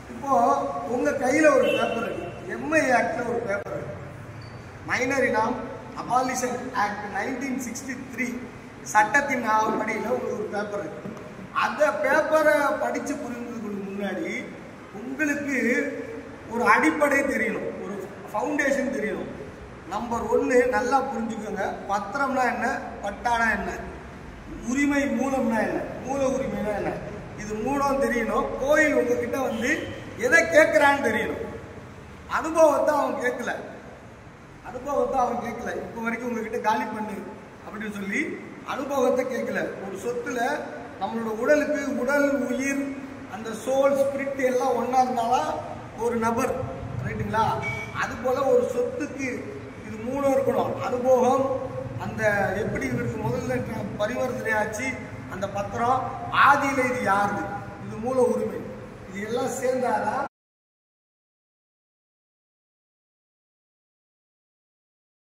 இப்போ உங்க கையில ஒரு பேப்பர் இருக்கு எம்ஐ ஆக்ட்ல ஒரு பேப்பர் இருக்கு minor inam abolition act nineteen sixty three சட்டத்தின் படியில் ஒரு ஒரு பேப்பர் இருக்கு அந்த பேப்பரை படித்து புரிந்ததுக்கு முன்னாடி உங்களுக்கு ஒரு அடிப்படை தெரியணும் ஒரு ஃபவுண்டேஷன் தெரியணும் நம்பர் ஒன்று நல்லா புரிஞ்சுக்கோங்க பத்திரம்னா என்ன பட்டானா என்ன உரிமை மூலம்னா என்ன மூல உரிமைனா என்ன இது மூலம் தெரியணும் கோயில் உங்ககிட்ட வந்து எதை கேட்குறான்னு தெரியணும் அனுபவத்தை அவன் கேட்கல அனுபவத்தை அவன் கேட்கல இப்போ வரைக்கும் உங்ககிட்ட காலி பண்ணு அப்படின்னு சொல்லி அனுபவத்தை கேட்கல ஒரு சொத்துல நம்மளோட உடலுக்கு உடல் உயிர் அந்த சோல் ஸ்பிரிட் எல்லாம் ஒன்றா இருந்தாலும் ஒரு நபர் ரைட்டுங்களா அது போல ஒரு சொத்துக்கு இது மூணு இருக்கணும் அனுபவம் அந்த எப்படி இவருக்கு முதல்ல ட- பரிவர்த்தனை ஆச்சு அந்த பத்திரம் ஆதியில இது யாருது இது மூல உரிமை இது எல்லாம் சேர்ந்தாதான்